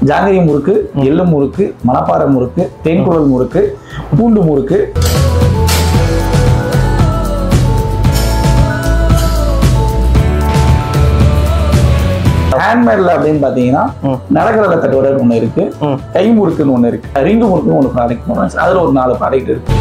ஜாங்கிரி முறுக்கு எள்ளு முறுக்கு மணப்பாறை முறுக்கு தேன்குழல் முறுக்கு பூண்டு முறுக்கு ஹேண்ட்மேட்ல அப்படின்னு பாத்தீங்கன்னா ம். நடக்கிறத தட்டுவடை ஒண்ணு இருக்கு ம். கை முறுக்குன்னு ஒண்ணு இருக்கு ரிங்கு முறுக்குன்னு ஒன்று ப்ராடக்ட் போடுறாங்க அதுல ஒரு நாலு ப்ராடக்ட் இருக்கு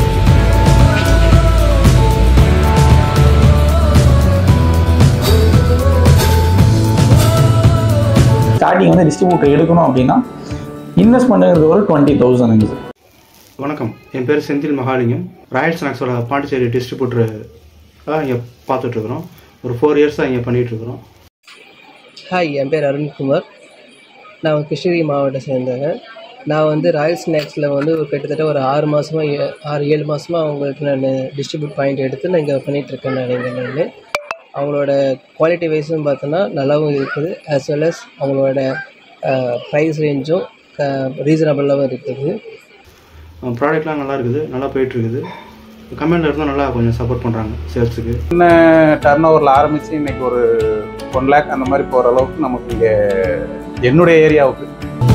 ஸ்டார்டிங் வந்து டிஸ்ட்ரிபியூட்டர் எடுக்கணும் அப்படின்னா இன்வெஸ்ட்மெண்ட்டுங்கிறது ஒரு டுவெண்ட்டி தௌசண்ட் சார் வணக்கம் என் பேர் செந்தில் மகாலிங்கம் ராயல் ஸ்நாக்ஸோட பாண்டிச்சேரி டிஸ்ட்ரிபியூட்டர் இங்கே பார்த்துட்ருக்குறோம் ஒரு ஃபோர் இயர்ஸாக இங்கே பண்ணிகிட்ருக்குறோம் ஹாய் என் பேர் அருண்குமார் நான் கிருஷ்ணகிரி மாவட்டம் சேர்ந்தவங்க நான் வந்து ராயல் ஸ்நாக்ஸில் வந்து ஒரு கிட்டத்தட்ட ஒரு ஆறு மாதமாக ஆறு ஏழு மாதமாக அவங்களுக்கு நான் டிஸ்ட்ரிபியூட் பாயிண்ட் எடுத்து நான் இங்கே பண்ணிகிட்ருக்கேன் நான் இங்கே நான் அவங்களோட குவாலிட்டி வைஸும் பார்த்தோன்னா நல்லாவும் இருக்குது as well as அவங்களோட ப்ரைஸ் ரேஞ்சும் ரீசனபிளாகவும் இருக்குது ப்ராடக்ட்லாம் நல்லா இருக்குது நல்லா போயிட்டுருக்குது கமெண்டில் இருந்தும் நல்லா கொஞ்சம் சப்போர்ட் பண்ணுறாங்க சேல்ஸுக்கு டர்ன் ஓவரில் ஆரம்பித்து இன்னைக்கு ஒரு ஒன் லேக் அந்த மாதிரி போகிற அளவுக்கு நமக்கு இங்கே என்னுடைய ஏரியாவுக்கு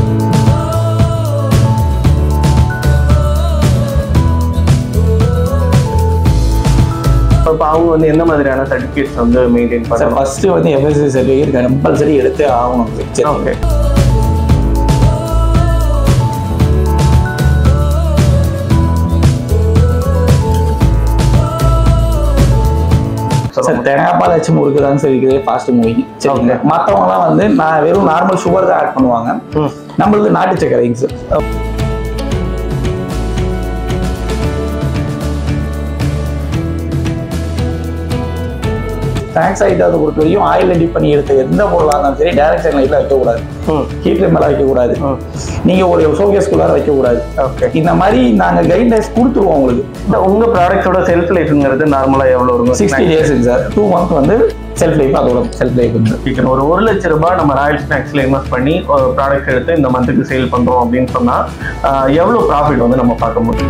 இப்போ அவங்க வந்து எந்த மாதிரியான சர்டிஃபிகேட்ஸ் வந்து மெயின்டைன் சார் பண்ணணும் ஃபர்ஸ்ட் வந்து எஃப்எஸ்சி சர்டிஃபிகேட் கம்பல்சரி எடுத்தே ஆகணும் சரி ஓகே சார் தேங்காய் பால் வச்சு முறுக்கு தான் சார் இருக்குது ஃபாஸ்ட் மூவிங் சரிங்க Okay. மற்றவங்கலாம் வந்து நான் வெறும் நார்மல் சுகர் தான் ஆட் பண்ணுவாங்க ம். நம்மளுக்கு நாட்டு சக்கரைங்க சார் ஸ்நாக்ஸ் ஐட்டத்தை பொறுத்த வரைக்கும் ஆயில் ரெடி பண்ணி எடுத்த எந்த பொருளாக இருந்தாலும் சரி டைரக்ட் சன்லைட்டில் வைக்கக்கூடாது ம் ஹீட்ல மேலே வைக்கக்கூடாது ம். நீங்க ஒரு ஷோகேஸ்குள்ளார வைக்கக்கூடாது ஓகே இந்த மாதிரி நாங்க கைட்லைன்ஸ் கொடுத்துருவோம் உங்களுக்கு இந்த உங்கள் ப்ராடக்ட்ஸோட செல்ஃப் லைஃப்ங்கிறது நார்மலாக எவ்வளோ இருக்கும் சிக்ஸ்டி டேஸுங்க சார் டூ மந்த் வந்து செல்ஃப் லைஃப் அதோட செல்ஃப் லைஃப் வந்து சீக்கிரம் ஒரு ஒரு லட்ச ரூபாய் நம்ம ராயல் ஸ்நாக்ஸில் இன்வெஸ்ட் பண்ணி ஒரு ப்ராடக்ட் எடுத்து இந்த மந்த்துக்கு சேல் பண்ணுறோம் அப்படின்னு சொன்னால் எவ்வளோ ப்ராஃபிட் வந்து நம்ம பார்க்க முடியும்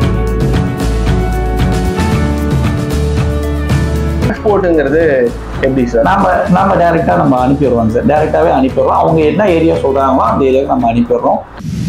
எக்ஸ்போர்ட்டுங்கிறது எப்படி சார் நாம நாம டைரக்டா நம்ம அனுப்பிடுறோம் சார் டைரக்டாவே அனுப்பிடுறோம் அவங்க என்ன ஏரியா சொல்றாங்களோ அந்த ஏரியாவுக்கு நம்ம அனுப்பிடுறோம்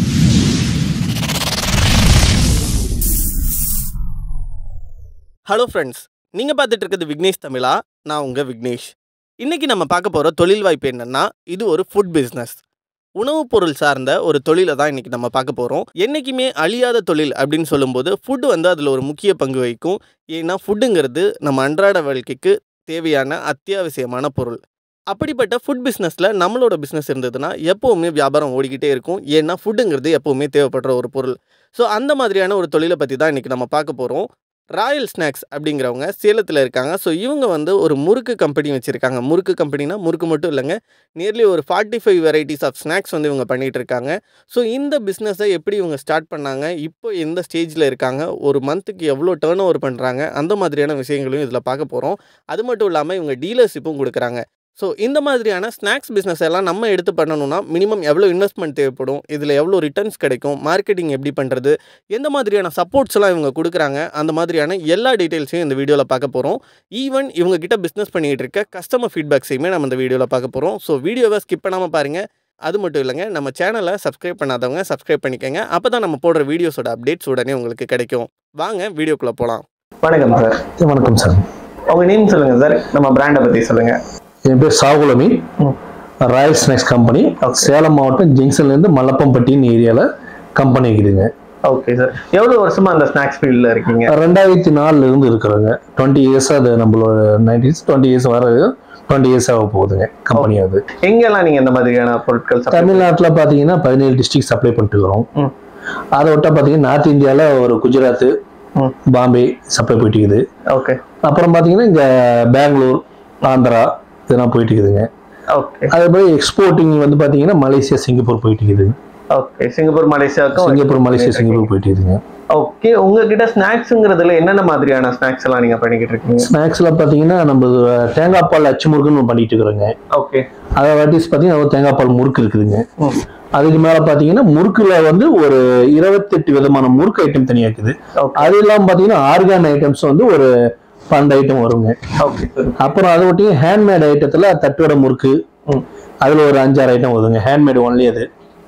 ஹலோ ஃப்ரெண்ட்ஸ் நீங்கள் பார்த்துட்டு இருக்கிறது விக்னேஷ் தமிழா நான் உங்கள் விக்னேஷ் இன்றைக்கி நம்ம பார்க்க போகிற தொழில் வாய்ப்பு என்னென்னா இது ஒரு ஃபுட் பிஸ்னஸ் உணவுப் பொருள் சார்ந்த ஒரு தொழிலை தான் இன்றைக்கி நம்ம பார்க்க போகிறோம் என்றைக்குமே அழியாத தொழில் அப்படின்னு சொல்லும்போது ஃபுட்டு வந்து அதில் ஒரு முக்கிய பங்கு வகிக்கும் ஏன்னா ஃபுட்டுங்கிறது நம்ம அன்றாட வாழ்க்கைக்கு தேவையான அத்தியாவசியமான பொருள் அப்படிப்பட்ட ஃபுட் பிஸ்னஸில் நம்மளோட பிஸ்னஸ் இருந்ததுன்னா எப்போவுமே வியாபாரம் ஓடிக்கிட்டே இருக்கும் ஏன்னா ஃபுட்டுங்கிறது எப்போவுமே தேவைப்படுற ஒரு பொருள் ஸோ அந்த மாதிரியான ஒரு தொழிலை பற்றி தான் இன்றைக்கி நம்ம பார்க்க போகிறோம் ராயல் ஸ்நாக்ஸ் அப்படிங்கிறவங்க சேலத்தில் இருக்காங்க ஸோ இவங்க வந்து ஒரு முறுக்கு கம்பெனி வச்சுருக்காங்க முறுக்கு கம்பெனினா முறுக்கு மட்டும் இல்லைங்க நியர்லி ஒரு forty five varieties of snacks வந்து இவங்க பண்ணிகிட்டு இருக்காங்க ஸோ இந்த பிஸ்னஸை எப்படி இவங்க ஸ்டார்ட் பண்ணாங்க இப்போ எந்த ஸ்டேஜில் இருக்காங்க ஒரு மந்த்துக்கு எவ்வளோ டேர்ன் ஓவர் பண்ணுறாங்க அந்த மாதிரியான விஷயங்களையும் இதில் பார்க்க போகிறோம் அது மட்டும் இல்லாமல் இவங்க டீலர்ஷிப்பும் கொடுக்குறாங்க ஸோ இந்த மாதிரியான ஸ்நாக்ஸ் பிஸ்னஸ் எல்லாம் நம்ம எடுத்து பண்ணணும்னா மினிமம் எவ்வளோ இன்வெஸ்ட்மெண்ட் தேவைப்படும் இதில் எவ்வளோ ரிட்டர்ன்ஸ் கிடைக்கும் மார்க்கெட்டிங் எப்படி பண்ணுறது எந்த மாதிரியான சப்போர்ட்ஸ் எல்லாம் இவங்க கொடுக்குறாங்க அந்த மாதிரியான எல்லா டீட்டெயில்ஸையும் இந்த வீடியோவில் பார்க்க போகிறோம் ஈவன் இவங்க கிட்ட பிஸ்னஸ் பண்ணிகிட்டு இருக்க கஸ்டமர் ஃபீட்பேக்ஸையுமே நம்ம இந்த வீடியோவில் பார்க்க போகிறோம் ஸோ வீடியோவை ஸ்கிப் பண்ணாமல் பாருங்கள் அது மட்டும் இல்லைங்க நம்ம சேனலை சப்ஸ்கிரைப் பண்ணாதவங்க சப்ஸ்கிரைப் பண்ணிக்கோங்க அப்போ தான் நம்ம போடுற வீடியோஸோட அப்டேட்ஸ் உடனே உங்களுக்கு கிடைக்கும் வாங்க வீடியோக்குள்ளே போகலாம் வணக்கம் சார் வணக்கம் சார் உங்க நேம் சொல்லுங்க சார் நம்ம பிராண்டை பத்தி சொல்லுங்க என் பேர் சாகுலமி ம். ராயல் ஸ்நாக்ஸ் கம்பெனி சேலம் மாவட்டம் ஜங்ஷன்லேருந்து மல்லப்பம்பட்டின்னு ஏரியாவில் கம்பெனி இருக்குதுங்க ஓகே சார் எவ்வளவு வருஷமா அந்த ஸ்நாக்ஸ் ஃபீல்டில் இருக்கீங்க ரெண்டாயிரத்தி நாலுல இருந்து இருக்கிறோங்க டுவெண்ட்டி இயர்ஸ் அது நம்மளோட நைன்டிஸ் டுவெண்ட்டி இயர்ஸ் வர டுவெண்ட்டி இயர்ஸ் ஆக போகுதுங்க கம்பெனி அது எங்கெல்லாம் நீங்க இந்த மாதிரியான பொருட்கள் supply தமிழ்நாட்டில் பார்த்தீங்கன்னா பதினேழு டிஸ்ட்ரிக்ட் சப்ளை பண்ணிட்டு இருக்கிறோம் ம். அதை விட்டா பார்த்தீங்கன்னா நார்த் இந்தியாவில் ஒரு குஜராத் ம். பாம்பே சப்ளை போயிட்டு இருக்குது ஓகே அப்புறம் பார்த்தீங்கன்னா இங்கே பெங்களூர் ஆந்திரா இதெல்லாம் போயிட்டு இருக்குதுங்க ஓகே அதே மாதிரி எக்ஸ்போர்ட்டிங் வந்து பார்த்தீங்கன்னா மலேசியா சிங்கப்பூர் போயிட்டு இருக்குது ஓகே சிங்கப்பூர் மலேசியாவுக்கும் சிங்கப்பூர் மலேசியா சிங்கப்பூர் போயிட்டு இருக்குதுங்க ஓகே உங்ககிட்ட ஸ்நாக்ஸுங்கிறதுல என்னென்ன மாதிரியான ஸ்நாக்ஸ் எல்லாம் நீங்க பண்ணிக்கிட்டு இருக்கீங்க ஸ்நாக்ஸில் பார்த்தீங்கன்னா நம்ம தேங்காய் பால் அச்சு முறுக்குன்னு ஒண்ணு பண்ணிட்டு இருக்கிறோங்க ஓகே அதை வாட்டிஸ் பார்த்தீங்கன்னா ஒரு தேங்காய் பால் முறுக்கு இருக்குதுங்க ம். அதுக்கு மேலே பார்த்தீங்கன்னா முறுக்குல வந்து ஒரு இருபத்தெட்டு விதமான முறுக்கு ஐட்டம் தனியாக இருக்குது ஓகே அது இல்லாமல் பார்த்தீங்கன்னா ஆர்கான் ஐட்டம்ஸ் வந்து ஒரு பன்னெண்டு ஐட்டம் வருங்க ஓகே சார் அப்புறம் அதை ஒட்டி ஹேண்ட்மேட் ஐட்டத்தில் தட்டுவடை முறுக்கு ம். அதில் ஒரு அஞ்சாறு ஐட்டம் வருதுங்க ஹேண்ட்மேட் ஒன்லி அது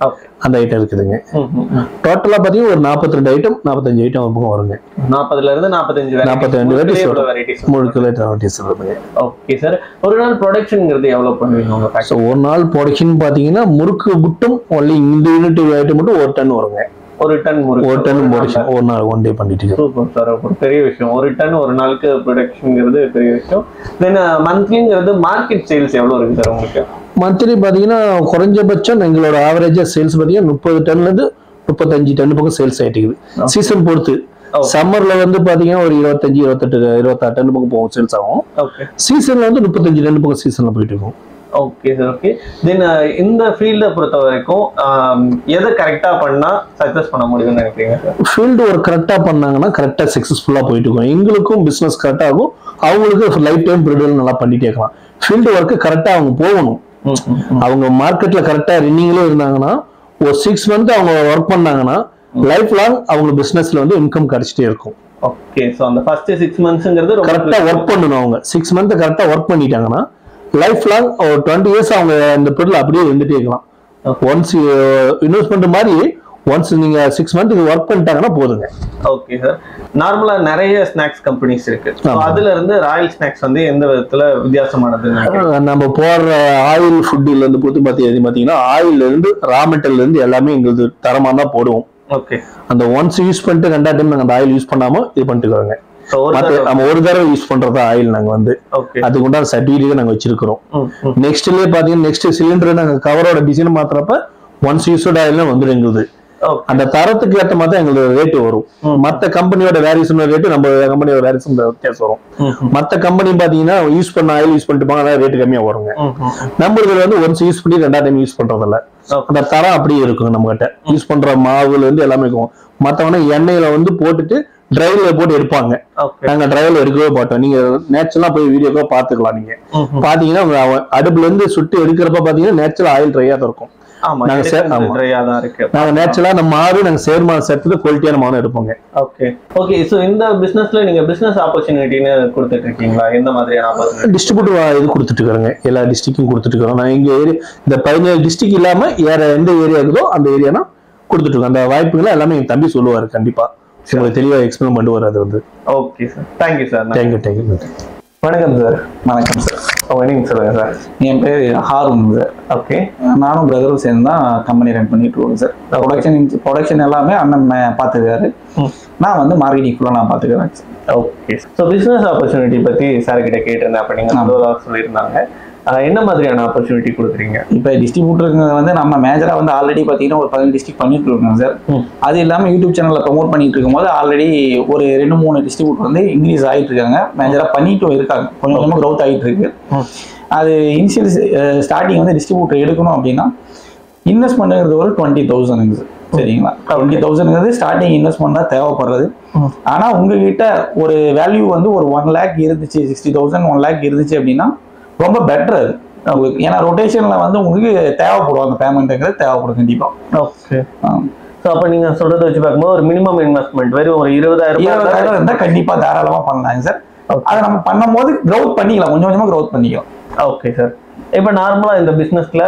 ஓகே அந்த ஐட்டம் இருக்குதுங்க டோட்டலாக பார்த்தீங்கன்னா ஒரு நாற்பத்தி ரெண்டு ஐட்டம் நாற்பத்தஞ்சு ஐட்டம் ஒரு பக்கம் வருங்க நாற்பதுல இருந்து நாற்பத்தஞ்சு நாற்பத்தி ரெண்டு வெரைட்டிஸ் வெரைட்டிஸ் முழுக்க வெரைட்டிஸ் இருக்குதுங்க ஓகே சார் ஒரு நாள் ப்ரொடக்ஷன்ங்கிறது எவ்வளவு பண்ணுவீங்க உங்க ஸோ ஃபேக்டரி ஒரு நாள் ப்ரொடக்ஷன் பார்த்தீங்கன்னா முறுக்கு மட்டும் ஒன்லி இந்த யூனிட் ஐட்டம் மட்டும் ஒரு டன் வருங்க ஒரு டன் முறுக்கு ஒரு டன் ப்ரொடக்ஷன் ஒரு நாள் ஒன் டே பண்ணிட்டு இருக்கோம். சூப்பர் சார் ஒரு பெரிய விஷயம் ஒரு டன் ஒரு நாளுக்கு ப்ரொடக்ஷன்ங்கிறது பெரிய விஷயம் தென் மந்த்லிங்கிறது மார்க்கெட் சேல்ஸ் எவ்வளவு இருக்கு சார் உங்களுக்கு மந்த்லி பார்த்தீங்கன்னா குறைஞ்சபட்சம் எங்களோட ஆவரேஜாக சேல்ஸ் பார்த்தீங்கன்னா முப்பது டன்லேருந்து முப்பத்தஞ்சு டன் பக்கம் சேல்ஸ் ஆகிட்டு இருக்குது சீசன் பொறுத்து ஓ. சம்மர்ல வந்து பாத்தீங்கன்னா ஒரு இருபத்தஞ்சு இருபத்தெட்டு இருபத்தாறு டன் பக்கம் போகும் சேல்ஸ் ஆகும் ஓகே சீசன்ல வந்து முப்பத்தஞ்சு டன் பக்கம் சீசன்ல போயிட்டு இருக்கும் ஓகே சார் ஓகே தென் இந்த ஃபீல்டை பொறுத்த வரைக்கும் ஆம், எதை கரெக்டாக பண்ணா சக்ஸஸ் பண்ண முடியும்னு நினைக்கிறீங்க சார் ஃபீல்டு ஒர்க் கரெக்டாக பண்ணாங்கன்னா கரெக்டாக சக்ஸஸ்ஃபுல்லாக போயிட்டு இருக்கும் எங்களுக்கும் பிஸ்னஸ் கரெக்டாக இருக்கும் அவங்களுக்கு லைஃப் டைம் ப்ரிடல் நல்லா பண்ணிட்டே இருக்கலாம் ஃபீல்டு ஒர்க்கு கரெக்டாக அவங்க போகணும் அவங்க மார்க்கெட்டில் கரெக்டாக ரன்னிங்லேயே இருந்தாங்கன்னா ஒரு சிக்ஸ் மந்த் அவங்க ஒர்க் பண்ணாங்கன்னா லைஃப் லாங் அவங்க பிஸ்னஸில் வந்து இன்கம் கிடைச்சிட்டே இருக்கும் ஓகே ஸோ அந்த ஃபர்ஸ்ட் சிக்ஸ் மந்த்ஸ்ங்கிறது ரொம்ப கரெக்டாக ஒர்க் பண்ணணும் அவங்க சிக்ஸ் மந்த் கரெக்டாக ஒர்க் பண்ணிட்டாங்கன்னா லைஃப் லாங் ஒரு டுவெண்ட்டி இயர்ஸ் அவங்க இந்த பொருள் அப்படியே இருந்துட்டே இருக்கலாம் ஒன்ஸ் இன்வெஸ்ட்மெண்ட் மாதிரி ஒன்ஸ் நீங்க சிக்ஸ் மந்த்துக்கு ஒர்க் பண்ணிட்டாங்கன்னா போதுங்க ஓகே சார் நார்மலா நிறைய ஸ்நாக்ஸ் கம்பெனிஸ் இருக்கு So, ஆமா. அதுல இருந்து ராயல் ஸ்நாக்ஸ் வந்து எந்த விதத்துல வித்தியாசமானதுன்னு நினைக்கிறீங்க? நம்ம போடுற ஆயில் ஃபுட்டில் இருந்து பொறுத்து பார்த்தி பார்த்தீங்கன்னா ஆயில்ல இருந்து ரா மெட்டீரியல் இருந்து எல்லாமே எங்களுக்கு தரமாக தான் போடுவோம் ஓகே அந்த ஒன்ஸ் யூஸ் பண்ணிட்டு ரெண்டாவது டைம் நாங்கள் அந்த ஆயில் யூஸ் பண்ணாம இது பண்ணிட்டுக்கிறோங்க ஸோ ஒரு மற்ற நம்ம ஒரு தடவை யூஸ் பண்றதா ஆயில் நாங்கள் வந்து ஓகே அதுக்கு உண்டான சர்டிஃபிகேட் நாங்கள் வச்சிருக்கிறோம் ம் ம் நெக்ஸ்ட்லேயே பார்த்தீங்கன்னா நெக்ஸ்ட் சிலிண்டர் நாங்கள் கவரோட டிசைன் மாத்துறப்ப ஒன்ஸ் யூஸ்ட் ஆயில்னா வந்துடும் எங்களுது ஓகே அந்த தரத்துக்கு ஏற்ற மாதிரி தான் எங்களுக்கு ரேட்டு வரும் ம். மற்ற கம்பெனியோட வேரியேஷன் ரேட்டு நம்ம கம்பெனியோட வேரியேஷன் வித்தியாசம் வரும் ம் ம் மற்ற கம்பெனி பாத்தீங்கன்னா யூஸ் பண்ண ஆயில் யூஸ் பண்ணிட்டு போங்க ரேட்டு கம்மியா வருங்க ம் ம் நம்மளுக்கு வந்து ஒன்ஸ் யூஸ் பண்ணி ரெண்டாவது டைம் யூஸ் பண்றதில்ல Okay. அந்த தரம் அப்படியே இருக்குங்க நம்ம கிட்ட யூஸ் பண்ற மாவுல இருந்து எல்லாமே இருக்கும் மத்தவன எண்ணெயில வந்து போட்டுட்டு டிரைவ்ல போட்டு எடுப்பாங்க ஓகே நாங்க டிரைவ்ல எடுக்கவே மாட்டோம் நீங்க நேச்சுரலா போய் வீடியோக்கோ பாத்துக்கலாம் நீங்க ம் ம் பாத்தீங்கன்னா உங்க அவ- அடுப்புல இருந்து சுட்டு எடுக்கிறப்ப பாத்தீங்கன்னா நேச்சுரல் ஆயில் ட்ரையா தான் இருக்கும் ஆமா நாங்க சே- ஆமா. ட்ரையா தான் இருக்கு நாங்க நேச்சுரலா நம்ம மாவு நாங்க சேர்மான சேர்த்து குவாலிட்டியான மாவு எடுப்போங்க ஓகே ஓகே ஸோ இந்த பிசினஸ்ல நீங்க பிசினஸ் ஆப்பர்ச்சுனிட்டின்னு கொடுத்துட்டு இருக்கீங்களா எந்த மாதிரியான ஆப்பர்ச்சுனிட்டி டிஸ்ட்ரிபியூட்டர் இது கொடுத்துட்டு இருக்கிறோங்க எல்லா டிஸ்ட்ரிக்டும் கொடுத்துட்டு இருக்கிறோம் நான் எங்க ஏரியா இந்த பதினேழு டிஸ்ட்ரிக்ட் இல்லாம வேற எந்த ஏரியா இருக்குதோ அந்த ஏரியானா கொடுத்துட்டு இருக்கோம் அந்த வாய்ப்புகளை எல்லாமே என் தம்பி சொல்லுவாரு கண்டிப்பா உங்களுக்கு தெளிவா எக்ஸ்பிளைன் பண்ணுவார் அது வந்து okay sir thank you sir thank you thank you வணக்கம் சார் வணக்கம் சார் உங்க நேம் சொல்லுங்க சார் என் பேர் ஹாரூன் சார் ஓகே நானும் பிரதரும் சேர்ந்து தான் கம்பெனி ரன் பண்ணிட்டு இருக்கோம் சார் ப்ரொடக்ஷன் ப்ரொடக்ஷன் எல்லாமே அண்ணன் மே- பார்த்துக்கிறாரு ம். நான் வந்து மார்க்கெட்டிங் ஃபுல்லாக நான் பார்த்துக்கிறேன் ஓகே ஸோ பிசினஸ் ஆப்பர்ச்சுனிட்டி பத்தி சார் கிட்ட கேட்டிருந்தேன் அப்ப நீங்க ஆமா. சொல்லுவதாக சொல்லியிருந்தாங்க ஆஹ் என்ன மாதிரியான ஆப்பர்ச்சுனிட்டி கொடுக்குறீங்க இப்போ டிஸ்ட்ரிபியூட்டருங்க வந்து நம்ம மேஜராக வந்து ஆல்ரெடி பார்த்தீங்கன்னா ஒரு பதினஞ்சு டிஸ்ட்ரிக்ட் பண்ணிட்டு இருக்கோம் சார் ம். அது இல்லாமல் யூடியூப் சேனலில் ப்ரொமோட் பண்ணிட்டு இருக்கும்போது ஆல்ரெடி ஒரு ரெண்டு மூணு டிஸ்ட்ரிபியூட்டர் வந்து இன்க்ரீஸ் ஆகிட்டு இருக்காங்க மேஜராக பண்ணிட்டும் இருக்காங்க கொஞ்சம் கொஞ்சமாக க்ரௌத் ஆகிட்டு இருக்கு ம். அது இனிஷியல் ஸ்டார்டிங் வந்து டிஸ்ட்ரிபியூட்டர் எடுக்கணும் அப்படின்னா இன்வெஸ்ட்மெண்ட்டுங்கிறது ஒரு டுவெண்ட்டி தௌசண்ட்ங்க சார் சரிங்களா டுவெண்ட்டி தௌசண்ட்ங்கிறது ஸ்டார்டிங் இன்வெஸ்ட்மெண்ட் தான் தேவைப்படுறது ம். ஆனால் உங்ககிட்ட ஒரு வேல்யூ வந்து ஒரு ஒன் லேக் இருந்துச்சு சிக்ஸ்டி தௌசண்ட் ஒன் லேக் இருந்துச்சு அப்படின்னா ரொம்ப பெட்டர் அது உங்களுக்கு ஏன்னா ரொட்டேஷனில் வந்து உங்களுக்கு தேவைப்படும் அந்த பேமெண்ட்டுங்கிறது தேவைப்படும் கண்டிப்பாக ஓகே ஸோ அப்போ நீங்க சொல்றதை வச்சு பார்க்கும்போது ஒரு மினிமம் இன்வெஸ்ட்மெண்ட் வெறும் ஒரு இருபதாயிரம் இருபதாயிரம் ரூபாய் இருந்தால் கண்டிப்பாக தாராளமாக பண்ணலாங்க சார் அதை நம்ம பண்ணும்போது க்ரௌத் பண்ணிக்கலாம் கொஞ்சம் கொஞ்சமாக க்ரௌத் பண்ணிக்கலாம் ஓகே சார் இப்போ நார்மலா இந்த பிசினஸ்ல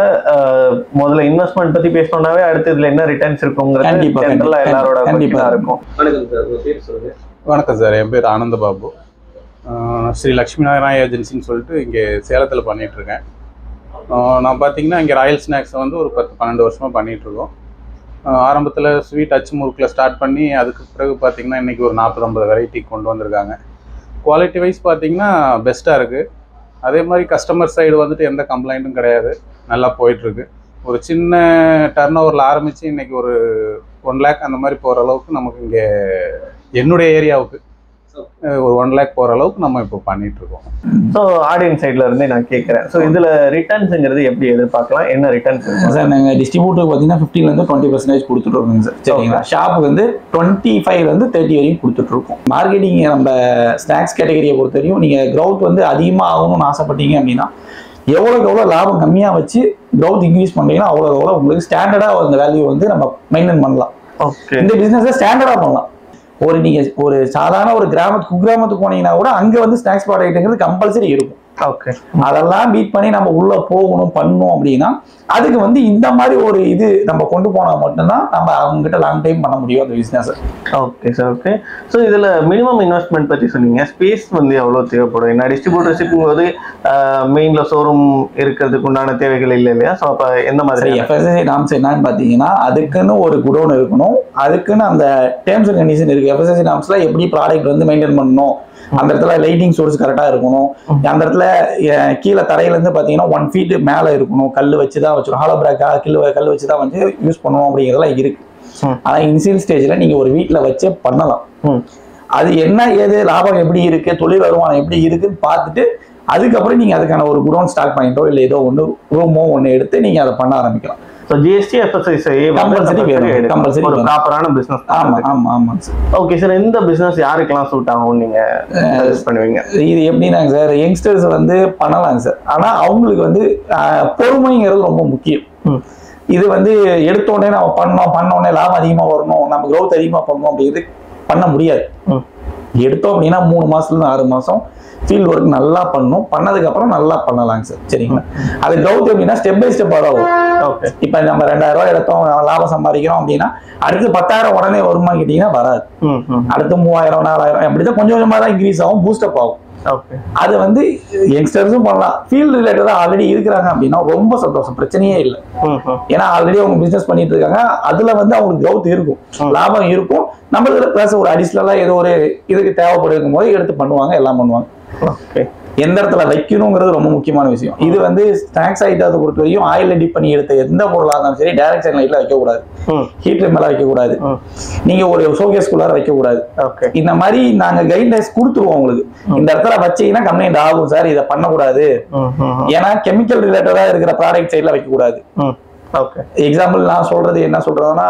முதல்ல இன்வெஸ்ட்மெண்ட் பத்தி பேசணும்னாவே அடுத்து இதுல என்ன ரிட்டர்ன்ஸ் இருக்குங்கிறது கண்டிப்பா, ஜென்ரலா கண்டிப்பா, எல்லாரோட கண்டிப்பா. question-ஆ இருக்கும் வணக்கம் சார் உங்க பேர் சொல்லுங்க வணக்கம் சார் என் பேர் ஆனந்த பாபு ஆஹ் ஸ்ரீ லக்ஷ்மி நாராயண ஏஜென்சின்னு சொல்லிட்டு இங்கே சேலத்தில் பண்ணிகிட்ருக்கேன் நான் பார்த்தீங்கன்னா இங்கே ராயல் ஸ்நாக்ஸ் வந்து ஒரு பத்து பன்னெண்டு வருஷமாக பண்ணிகிட்ருக்கோம் ஆரம்பத்தில் ஸ்வீட் அச்சு முறுக்கில் ஸ்டார்ட் பண்ணி அதுக்கு பிறகு பார்த்தீங்கன்னா இன்றைக்கி ஒரு நாற்பது ஐம்பது வெரைட்டி கொண்டு வந்திருக்காங்க குவாலிட்டி வைஸ் பார்த்தீங்கன்னா பெஸ்ட்டாக இருக்குது அதே மாதிரி கஸ்டமர் சைடு வந்துட்டு எந்த கம்ப்ளைண்ட்டும் கிடையாது நல்லா போயிட்டுருக்கு ஒரு சின்ன டர்ன் ஓவரில் ஆரம்பித்து இன்றைக்கி ஒரு ஒன் லேக் அந்த மாதிரி போகிற அளவுக்கு நமக்கு இங்கே என்னுடைய ஏரியாவுக்கு அஹ், ஒரு ஒன் லேக் போகிற அளவுக்கு நம்ம இப்போ பண்ணிகிட்ருக்கோம் ஸோ ஆடியன்ஸ் சைட்ல இருந்தே நான் கேட்கறேன் ஸோ இதுல ரிட்டர்ன்ஸ்ங்கிறது எப்படி எதிர்பார்க்கலாம் என்ன ரிட்டர்ன்ஸ் சார் நாங்கள் டிஸ்ட்ரிபியூட்டர் பார்த்தீங்கன்னா ஃபிஃப்டிலேருந்து டுவெண்ட்டி பர்சன்டேஜ் கொடுத்துட்ருக்கோங்க சார் சரிங்களா ஷாப்புக்கு வந்து டுவெண்ட்டி ஃபைவ்லேருந்து தேர்ட்டி வரையும் கொடுத்துட்ருக்கோம் மார்க்கெட்டிங் நம்ம ஸ்நாக்ஸ் கேட்டகரியை பொறுத்த வரையும் நீங்கள் க்ரௌத் வந்து அதிகமாக ஆகணும்னு ஆசைப்பட்டீங்க அப்படின்னா எவ்வளோக்கு எவ்வளோ லாபம் கம்மியாக வச்சு க்ரௌத் இன்க்ரீஸ் பண்ணுறீங்கன்னா அவ்வளோ எவ்வளோ உங்களுக்கு ஸ்டாண்டர்டாக அந்த வேல்யூ வந்து நம்ம மெயின்டைன் பண்ணலாம் ஓகே இந்த பிஸ்னஸை ஸ்டாண்டர்டாக பண்ணலாம் ஒரு நீங்கள் ஒரு சாதாரண ஒரு கிராமத்து குக்கிராமத்துக்கு போனீங்கன்னா கூட அங்கே வந்து ஸ்நாக்ஸ் ப்ராடக்ட்டுங்கிறது கம்பல்சரி இருக்கும் ஓகே அதெல்லாம் பீட் பண்ணி நம்ம உள்ள போகணும் பண்ணணும் அப்படின்னா அதுக்கு வந்து இந்த மாதிரி ஒரு இது நம்ம கொண்டு போனா மட்டும்தான் நம்ம அவங்க கிட்ட லாங் டைம் பண்ண முடியும் அந்த business okay sir okay so இதில் மினிமம் இன்வெஸ்ட்மெண்ட் பற்றி சொன்னீங்க ஸ்பேஸ் வந்து எவ்வளோ தேவைப்படும் ஏன்னா டிஸ்ட்ரிபியூட்டர்ஷிப்பும் போது மெயினில் ஷோரூம் இருக்கிறதுக்கு உண்டான தேவைகள் இல்லை இல்லையா ஸோ அப்போ எந்த சரி மாதிரி எஃப்எஸ்எஸ்ஐ நாம்ஸ் என்னன்னு பார்த்தீங்கன்னா அதுக்குன்னு ஒரு குடோன் இருக்கணும் அதுக்குன்னு அந்த டேர்ம்ஸ் அண்ட் கண்டிஷன் இருக்கு எஃப்எஸ்எஸ்ஐ நாம்ஸ்ல எப்படி ப்ராடக்ட் வந்து மெயின்டைன் பண்ணணும் அந்த இடத்துல லைட்டிங் சோர்ஸ் கரெக்டாக இருக்கணும் அந்த இடத்துல அஹ், கீழே தரையிலேருந்து பார்த்தீங்கன்னா ஒன் ஃபீட் மேலே இருக்கணும் கல் வச்சு தான் வச்சிரும் ஹாலோ பிராக்கா கல் கல் வச்சு தான் வந்து யூஸ் பண்ணுவோம் அப்படிங்கிறதெல்லாம் இருக்கு ம். ஆனால் இனிஷியல் ஸ்டேஜில் நீங்கள் ஒரு வீட்டில் வச்சே பண்ணலாம் ம் அது என்ன ஏது லாபம் எப்படி இருக்கு தொழில் வருமானம் எப்படி இருக்குன்னு பார்த்துட்டு அதுக்கப்புறம் நீங்க அதுக்கான ஒரு குடோன் ஸ்டார்ட் பண்ணிட்டோ இல்லை ஏதோ ஒன்று ரூமோ ஒன்று எடுத்து நீங்க அதை பண்ண ஆரம்பிக்கலாம் ஸோ ஜிஎஸ்டி எஃப்எஸ்ஐ Compulsory வேணும். Compulsory ஒரு வேணும். ப்ராப்பரான பிஸ்னஸ் ஆமா ஆமா ஆமாங்க சார் ஓகே சார் எந்த பிஸ்னஸ் யாருக்கெல்லாம் சூட் ஆகும் நீங்க சஜஸ்ட் பண்ணுவீங்க இது எப்படின்னாங்க சார் யங்ஸ்டர்ஸ் வந்து பண்ணலாங்க சார் ஆனா அவங்களுக்கு வந்து ஆஹ், பொறுமைங்கிறது ரொம்ப முக்கியம் ம். இது வந்து எடுத்த உடனே நம்ம பண்ணோம் பண்ண உடனே லாபம் அதிகமா வரணும் நம்ம growth அதிகமா பண்ணணும் அப்படிங்கிறது பண்ண முடியாது ம். எடுத்தோம் அப்படின்னா மூணு மாசத்துல இருந்து ஆறு மாசம் ஃபீல்ட் ஒர்க் நல்லா பண்ணணும் பண்ணதுக்கு அப்புறம் நல்லா பண்ணலாங்க சார் சரிங்களா அது growth எப்படின்னா ஸ்டெப் பை ஸ்டெப் வரும் ஓகே இப்ப நம்ம ரெண்டாயிரம் ரூபாய் எடுத்தோம் லாபம் சம்பாதிக்கிறோம் அப்படின்னா அடுத்து பத்தாயிரம் உடனே வருமான்னு கேட்டீங்கன்னா வராது ம் ம் அடுத்து மூவாயிரம் நாலாயிரம் அப்படிதான் கொஞ்சம் கொஞ்சமா தான் இன்க்ரீஸ் ஆகும் பூஸ்டப் ஆகும் ஓகே அது வந்து யங்ஸ்டர்ஸும் பண்ணலாம் ஃபீல்டு ரிலேட்டடாக ஆல்ரெடி இருக்கிறாங்க அப்படின்னா ரொம்ப சந்தோஷம் பிரச்சனையே இல்லை ம் ம் ஏன்னா ஆல்ரெடி அவங்க பிசினஸ் பண்ணிட்டு இருக்காங்க அதுல வந்து அவங்களுக்கு growth இருக்கும் லாபம் இருக்கும் நம்மளுக்கு ப்ளஸ் ஒரு அடிஷ்னலா ஏதோ ஒரு இதுக்கு தேவைப்படுக்கும் போது எடுத்து பண்ணுவாங்க எல்லாம் பண்ணுவாங்க ஓகே எந்த இடத்துல வைக்கணுங்கிறது ரொம்ப முக்கியமான விஷயம் இது வந்து ஸ்நாக்ஸ் ஐட்டத்தை பொறுத்த வரைக்கும் ஆயில் டிப் பண்ணி எடுத்த எந்த பொருளாக இருந்தாலும் சரி டைரக்ட் சன்லைட்ல வைக்கக்கூடாது ம் ஹீட்டர் மேல வைக்கக்கூடாது ம் நீங்க ஒரு ஷோகேஸ்குள்ளார வைக்கக்கூடாது ஓகே இந்த மாதிரி நாங்க கைட்லைன்ஸ் கொடுத்துருவோம் உங்களுக்கு இந்த இடத்துல வச்சீங்கன்னா கம்ப்ளைண்ட் ஆகும் சார் இதை பண்ணக்கூடாது ம் ம் ஏன்னா கெமிக்கல் ரிலேட்டடா இருக்கிற ப்ராடக்ட் சைட்ல வைக்கக்கூடாது ம் ஓகே எக்ஸாம்பிள் நான் சொல்றது என்ன சொல்றதுன்னா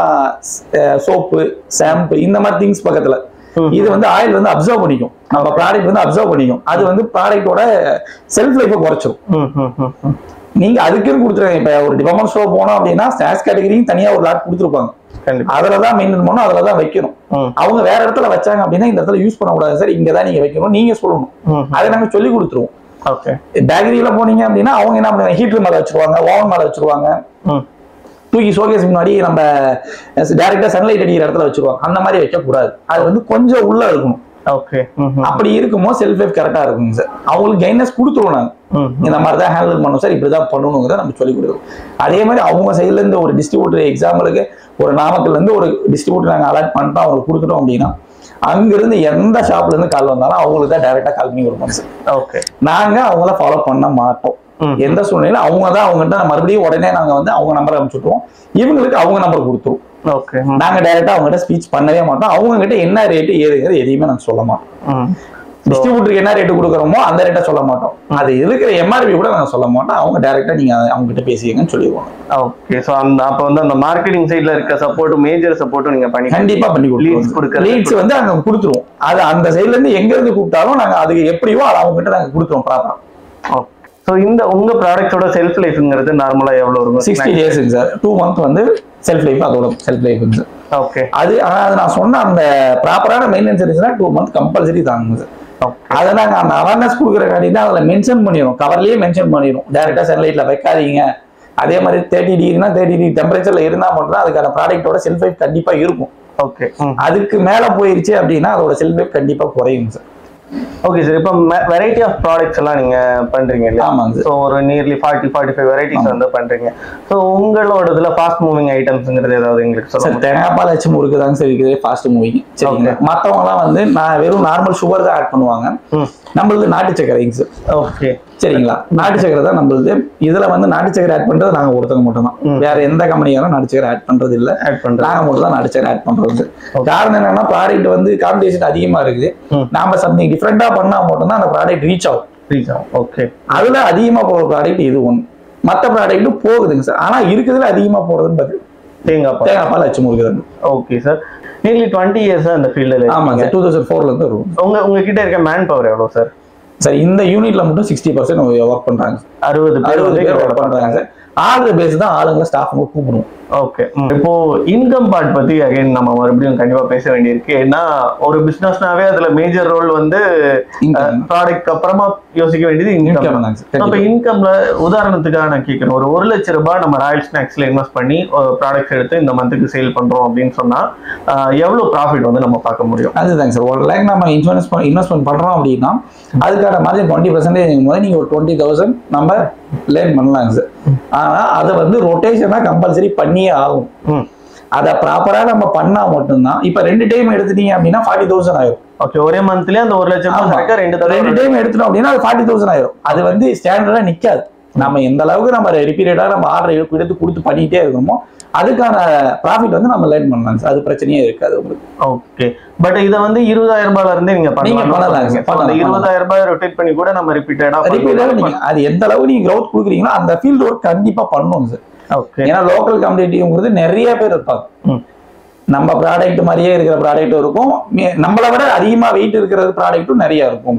சோப்பு ஷாம்பு இந்த மாதிரி திங்ஸ் பக்கத்துல ம். இது வந்து ஆயில் வந்து அப்சர்வ் பண்ணிக்கும் நம்ம ப்ராடக்ட் வந்து அப்சர்வ் பண்ணிக்கும் அது வந்து ப்ராடக்ட்டோட செல்ஃப் லைஃபை குறைச்சிரும் ம் ம் ம் ம் நீங்க அதுக்குன்னு கொடுத்துருங்க இப்ப ஒரு டிபார்ட்மெண்ட் ஸ்டோர் போனோம் அப்படின்னா ஸ்நாக்ஸ் கேட்டகரியும் தனியா ஒரு லாட் கொடுத்துருப்பாங்க கண்டிப்பா அதுல தான் மெயின்டைன் பண்ணணும் அதுல தான் வைக்கணும் ம் அவங்க வேற இடத்துல வச்சாங்க அப்படின்னா இந்த இடத்துல யூஸ் பண்ணக்கூடாது சார் இங்க தான் நீங்க வைக்கணும் நீங்க சொல்லணும் ம் அதை நாங்க சொல்லி கொடுத்துருவோம் ஓகே பேக்கரியில போனீங்க அப்படின்னா அவங்க என்ன பண்ணுவாங்க ஹீட்டர் மேல வச்சிருவாங்க ஓவன் மேல வச்சிருவாங்க ம் தூக்கி ஷோகேஸ் முன்னாடி நம்ம டைரக்டா சன்லைட் அடிக்கிற இடத்துல வச்சிருவாங்க அந்த மாதிரி வைக்க கூடாது அது வந்து கொஞ்சம் உள்ள இருக்கணும் ஓகே ம் ம் அப்படி இருக்கும்போது செல்ஃப் லைஃப் கரெக்டா இருக்குங்க சார் அவங்களுக்கு கைட்னஸ் கொடுத்துருவோம் நாங்க ம் இந்த மாதிரி தான் ஹேண்டில் பண்ணணும் சார் இப்படி தான் பண்ணணுங்கிறத நம்ம சொல்லி கொடுக்குறோம் அதே மாதிரி அவங்க சைட்ல இருந்து ஒரு டிஸ்ட்ரிபியூட்டர் எக்ஸாம்பிளுக்கு ஒரு நாமக்கல்ல இருந்து ஒரு டிஸ்ட்ரிபியூட்டர் நாங்கள் அலாட் பண்ணிட்டோம் அவங்களுக்கு கொடுத்துட்டோம் அப்படின்னா அங்கிருந்து எந்த ஷாப்ல இருந்து கால் வந்தாலும் அவங்களுக்கு தான் டைரக்டா கால் பண்ணி கொடுப்போம் சார் ஓகே நாங்க அவங்கள ஃபாலோ பண்ண மாட்டோம் ம். எந்த சூழ்நிலையில அவங்க தான் அவங்ககிட்ட மறுபடியும் உடனே நாங்க வந்து அவங்க நம்பர் அனுப்பிச்சுட்டுருவோம் இவங்களுக்கு அவங்க நம்பர் கொடுத்துருவோம் ஓகே ம் நாங்க டைரக்டா அவங்ககிட்ட ஸ்பீச் பண்ணவே மாட்டோம் அவங்க கிட்ட என்ன ரேட்டு ஏதுங்கிறது எதையுமே நாங்க சொல்ல மாட்டோம் ம் டிஸ்ட்ரிபியூட்டருக்கு என்ன ரேட்டு கொடுக்குறோமோ அந்த ரேட்டை சொல்ல மாட்டோம் அது இருக்கிற எம்ஆர்பி கூட நாங்க சொல்ல மாட்டோம் அவங்க டைரக்டா நீங்க அவங்க கிட்ட பேசிக்கங்கன்னு சொல்லிடுவாங்க ஓகே ஸோ அந்த அப்போ வந்து அந்த மார்க்கெட்டிங் சைடில் இருக்க சப்போர்ட் மேஜர் சப்போர்ட்டும் நீங்கள் பண்ணி கண்டிப்பா பண்ணி Leads கொடுத்துருவோம் கொடுக்கறது. லீட்ஸ் வந்து அங்க கொடுத்துருவோம் அது அந்த சைடுல இருந்து எங்க இருந்து கூப்பிட்டாலும் நாங்க அதுக்கு எப்படியோ அதை அவங்க கிட்ட நாங்க கொடுத்துருவோம் ப்ராப்பரா ஓகே ஸோ இந்த உங்க ப்ராடக்ட்ஸோட செல்ஃப் லைஃப்ங்கிறது நார்மலாக எவ்வளோ இருக்கும் சிக்ஸ்டி டேஸுங்க சார் டூ மந்த் வந்து செல்ஃப் லைஃப் அதோட செல்ஃப் லைஃப் சார் ஓகே அது ஆனா அது நான் சொன்ன அந்த ப்ராப்பரான மெயின்டெனன்ஸ் இருந்துச்சுன்னா டூ மந்த் கம்பல்சரி தாங்க சார் ஓகே அதை நாங்கள் அந்த அவேர்னஸ் கொடுக்குற காட்டி தான் அதில் மென்ஷன் பண்ணிடும் கவர்லேயே மென்ஷன் பண்ணிடும் டேரெக்டாக சன்லைட்டில் வைக்காதீங்க அதே மாதிரி தேர்ட்டி டிகிரினா தேர்ட்டி டிகிரி டெம்பரேச்சரில் இருந்தால் மட்டும் தான் அதுக்கான ப்ராடக்ட்டோட செல்ஃப் லைஃப் கண்டிப்பாக இருக்கும் ஓகே ம் அதுக்கு மேலே போயிருச்சு அப்படின்னா அதோட செல்ஃப் லைஃப் கண்டிப்பாக குறையும் சார் ஓகே சார் இப்போ வெரைட்டி ஆஃப் ப்ராடக்ட்ஸ் எல்லாம் நீங்க பண்றீங்க இல்லையா ஆமாங்க சார் ஸோ ஒரு nearly forty forty five varieties வந்து பண்றீங்க ஸோ உங்களோட இதுல ஃபாஸ்ட் மூவிங் ஐட்டம்ஸ்ங்கிறது ஏதாவது எங்களுக்கு சொல்ல சார் தேங்காய் பால் வச்சு முறுக்கு தாங்க சார் இருக்குது ஃபாஸ்ட் மூவிங் சரிங்களா மற்றவங்கலாம் வந்து நான் வெறும் நார்மல் சுகர் தான் ஆட் பண்ணுவாங்க ம் நம்மளுக்கு நாட்டு சக்கரைங்க சார் ஓகே சரிங்களா நாட்டு சக்கரை தான் நம்மளுது இதுல வந்து நாட்டு சக்கரை ஆட் பண்றது நாங்க ஒருத்தவங்க மட்டும் தான் ம். வேற எந்த கம்பெனியாலும் நாட்டு சக்கரை ஆட் பண்றது இல்ல ஆட் பண்றேன் நாங்க மட்டும் தான் நாட்டு சக்கரை ஆட் பண்றது காரணம் என்னன்னா ப்ராடக்ட் வந்து காம்படிஷன் அதிகமா இருக்குது ம். நாம சம்திங் டிஃப்ரெண்டா பண்ணா மட்டும் தான் அந்த ப்ராடக்ட் ரீச் ஆகும் ப்ளீஸ் ஓகே அதுல அதிகமா போற ப்ராடக்ட் இது ஒண்ணு மத்த ப்ராடக்ட் போகுதுங்க சார் ஆனா இருக்குதுல அதிகமா போறதுன்னு பார்த்து தேங்காய் பால் தேங்காய் பால் வச்சு முறுக்குது okay sir nearly twenty years அந்த ஃபீல்டில் ஆமா சார் டூ தௌசண்ட் ஃபோர்ல இருந்து வரும் உங்க உங்ககிட்ட இருக்க மேன் பவர் எவ்வளோ சார் சார் இந்த யூனிட்ல மட்டும் சிக்ஸ்டி பர்சன்ட் ஒர்க் பண்றாங்க அறுபது பேர் அறுபது வந்து பேர் வேலை ஒர்க் பண்றாங்க சார் ஆர்டர் பேஸ் தான் ஆளுங்களை ஸ்டாஃப் கூப்பிடுவோம் ஓகே இப்போ இன்கம் பார்ட் பத்தி அகைன் நம்ம மறுபடியும் கண்டிப்பா பேச வேண்டியிருக்கு ஏன்னா ஒரு பிசினஸ்னாவே அதுல மேஜர் ரோல் வந்து Income. ப்ராடக்ட் அப்புறமா யோசிக்க வேண்டியது Income இன்கம் தாங்க sir. அப்ப கண்டிப்பா. இன்கம்ல உதாரணத்துக்காக நான் கேட்கிறேன் ஒரு ஒரு லட்ச ரூபாய் நம்ம ராயல் ஸ்நாக்ஸ்ல இன்வெஸ்ட் பண்ணி ப்ராடக்ட்ஸ் எடுத்து இந்த மந்த்துக்கு சேல் பண்றோம் அப்படின்னு சொன்னா ஆஹ், எவ்வளவு ப்ராஃபிட் வந்து நம்ம பார்க்க முடியும் அதுதாங்க சார் ஒரு லேக் நம்ம இன்வெஸ்ட் இன்வெஸ்ட்மெண்ட் பண்றோம் அப்படின்னா அதுக்கான மாதிரி டுவெண்ட்டி பர்சன்டேஜ் போது நீங்க ஒரு டுவெண்ட்டி தௌசண்ட் நம்ம லேர்ன் பண்ணலாங்க சார் ஆனா அதை வந்து ரொட்டேஷனா கம்பல்சரி பண்ணியே ஆகும் ம். அதை ப்ராப்பரா நம்ம பண்ணா மட்டும்தான் இப்ப ரெண்டு டைம் எடுத்துட்டீங்க அப்படின்னா ஃபார்ட்டி தௌசண்ட் ஆயிரும் ஓகே ஒரே மந்த்லயே அந்த ஒரு லட்சம் ரூபாய் ஆமா. கணக்கா ரெண்டு ரெண்டு தடவை டைம் எடுத்துட்டோம் அப்படின்னா அது ஃபார்ட்டி தௌசண்ட் ஆயிரும் அது வந்து ஸ்டாண்டர்டா நிக்காது நம்ம எந்த அளவுக்கு நம்ம ரிப்பீட்டடா நம்ம ஆர்டர் எடுத்து கொடுத்து பண்ணிட்டே இருக்கணுமோ அதுக்கான ப்ராஃபிட் வந்து நம்ம லேர்ன் பண்ணலாம் சார் அது பிரச்சனையே இருக்காது உங்களுக்கு ஓகே பட் இத வந்து இருபதாயிரம் ரூபாயில இருந்தே நீங்க நீங்க பண்ணலாம், பண்ணலாம் பண்ணலாம், அந்த பண்ணலாம். இருபதாயிரம் ரூபாய் ரொட்டேட் பண்ணி கூட நம்ம ரிப்பீட்டடா ரிப்பீட்டடா நீங்க அது எந்த அளவுக்கு நீங்க growth கொடுக்குறீங்களோ அந்த ஃபீல்டு ஒர்க் கண்டிப்பா பண்ணணும் சார் ஓகே ஏன்னா லோக்கல் காம்படிட்டிவ்ங்கிறது நிறைய பேர் இருப்பாங்க ம். நம்ம ப்ராடக்ட் மாதிரியே இருக்கிற ப்ராடக்ட் இருக்கும் மே- நம்மளை விட அதிகமா வெயிட் இருக்கிற ப்ராடக்ட்டும் நிறைய இருக்கும்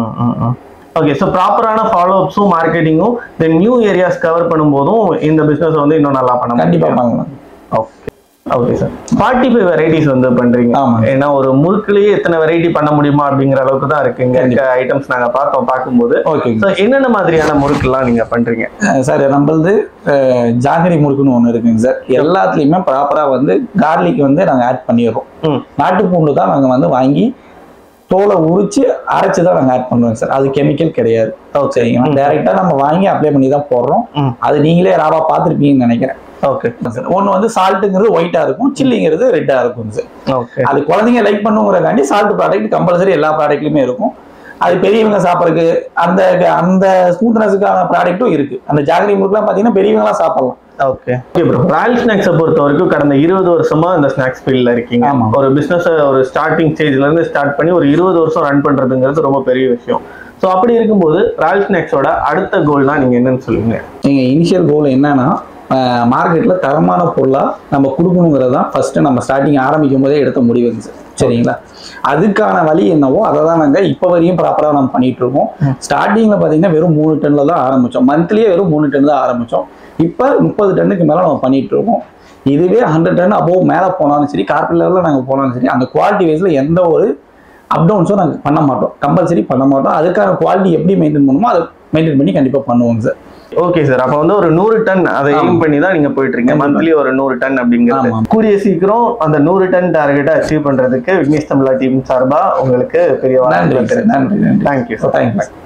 ஓகே ஸோ ப்ராப்பரான ஃபாலோ அப்ஸும் மார்க்கெட்டிங்கும் தென் நியூ ஏரியாஸ் கவர் பண்ணும்போதும் இந்த பிசினஸ் வந்து இன்னும் நல்லா பண்ண கண்டிப்பா முடியும் பண்ணலாம் okay okay sir forty five varieties வந்து பண்றீங்க ஆமா. ஏன்னா ஒரு முறுக்குலயே எத்தனை வெரைட்டி பண்ண முடியுமா அப்படிங்கிற அளவுக்கு தான் இருக்கு இங்க இருக்க ஐட்டம்ஸ் நாங்க பார்த்தோம் பார்க்கும்போது ஓகே ஸோ என்னென்ன மாதிரியான முறுக்குலாம் நீங்க பண்றீங்க சார் நம்மளது அஹ், ஜாங்கிரி முறுக்குன்னு ஒன்று இருக்குங்க சார் எல்லாத்துலேயுமே ப்ராப்பராக வந்து கார்லிக் வந்து நாங்கள் ஆட் பண்ணிடுறோம் ம். நாட்டு பூண்டு தான் நாங்கள் வந்து வாங்கி தோலை உரிச்சு அரைச்சு தான் நாங்கள் ஆட் பண்ணுறோம் சார் அது கெமிக்கல் கிடையாது சரிங்களா டைரெக்டாக நம்ம வாங்கி அப்ளை பண்ணி தான் போடுறோம் ம். அது நீங்களே ராவா பார்த்துருப்பீங்கன்னு நினைக்கிறேன் ஓகே சார் ஒன்று வந்து சால்ட்டுங்கிறது ஒயிட்டாக இருக்கும் சில்லிங்கிறது ரெட்டாக இருக்கும் சார் ஓகே அது குழந்தைங்க லைக் பண்ணுங்கிறக்காண்டி சால்ட் ப்ராடக்ட் கம்பல்சரி எல்லா ப்ராடக்ட்லையுமே இருக்கும் அது பெரியவங்க சாப்பிட்றதுக்கு அந்த அந்த ஸ்மூத்னஸுக்கான ப்ராடக்ட்டும் இருக்கு அந்த ஜாகரி முறுக்குலாம் பார்த்தீங்கன்னா பெரியவங்களாம் சாப்பிடலாம் ஓகே ஓகே ப்ரோ ராயல் ஸ்நாக்ஸை பொறுத்த வரைக்கும் கடந்த இருபது வருஷமா இந்த ஸ்நாக்ஸ் ஃபீல்ட்ல இருக்கீங்க ஆமா. ஒரு பிசினஸ் ஒரு ஸ்டார்டிங் ஸ்டேஜ்ல இருந்து ஸ்டார்ட் பண்ணி ஒரு இருபது வருஷம் ரன் பண்றதுங்கிறது ரொம்ப பெரிய விஷயம் ஸோ அப்படி இருக்கும்போது ராயல் ஸ்நாக்ஸோட அடுத்த கோல்னா நீங்க என்னன்னு சொல்லுங்க எங்கள் இனிஷியல் கோல் என்னன்னா மார்க்கெட்டில் தரமான பொருளாக நம்ம கொடுக்கணுங்கிறது தான் ஃபஸ்ட்டு நம்ம ஸ்டார்டிங் ஆரம்பிக்கும் போதே எடுத்த முடிவுங்க சார் சரிங்களா அதுக்கான வழி என்னவோ அதை தான் நாங்கள் இப்போ வரையும் ப்ராப்பராக நம்ம பண்ணிட்டு இருக்கோம் ஸ்டார்டிங்கில் பார்த்தீங்கன்னா வெறும் மூணு டன்னில் தான் ஆரம்பித்தோம் மந்த்லியே வெறும் மூணு டன் தான் ஆரம்பித்தோம் இப்போ முப்பது டன்னுக்கு மேலே நம்ம பண்ணிட்டு இருக்கோம் இதுவே ஹண்ட்ரட் டன் அபோவ் மேலே போனாலும் சரி கார்பரேட் லெவலில் நாங்கள் போனாலும் சரி அந்த குவாலிட்டி வைஸில் எந்த ஒரு அப்டவுன்ஸும் நாங்கள் பண்ண மாட்டோம் கம்பல்சரி பண்ண மாட்டோம் அதுக்கான குவாலிட்டி எப்படி மெயின்டைன் பண்ணுமோ அதை மெயின்டைன் பண்ணி கண்டிப்பாக பண்ணுவோங்க சார் ஓகே சார் அப்ப வந்து ஒரு நூறு டன் அதை ஆமா. எய்ம் பண்ணி தான் நீங்க போயிட்டு இருக்கீங்க கண்டிப்பா. மந்த்லி ஒரு நூறு டன் அப்படிங்கிறது ஆமா. கூடிய சீக்கிரம் அந்த நூறு டன் டார்கெட்டை அச்சீவ் பண்றதுக்கு விக்னேஷ் தமிழா டீம் சார்பா உங்களுக்கு பெரிய நன்றி சார் நன்றி நன்றி தேங்க்யூ தேங்க்யூ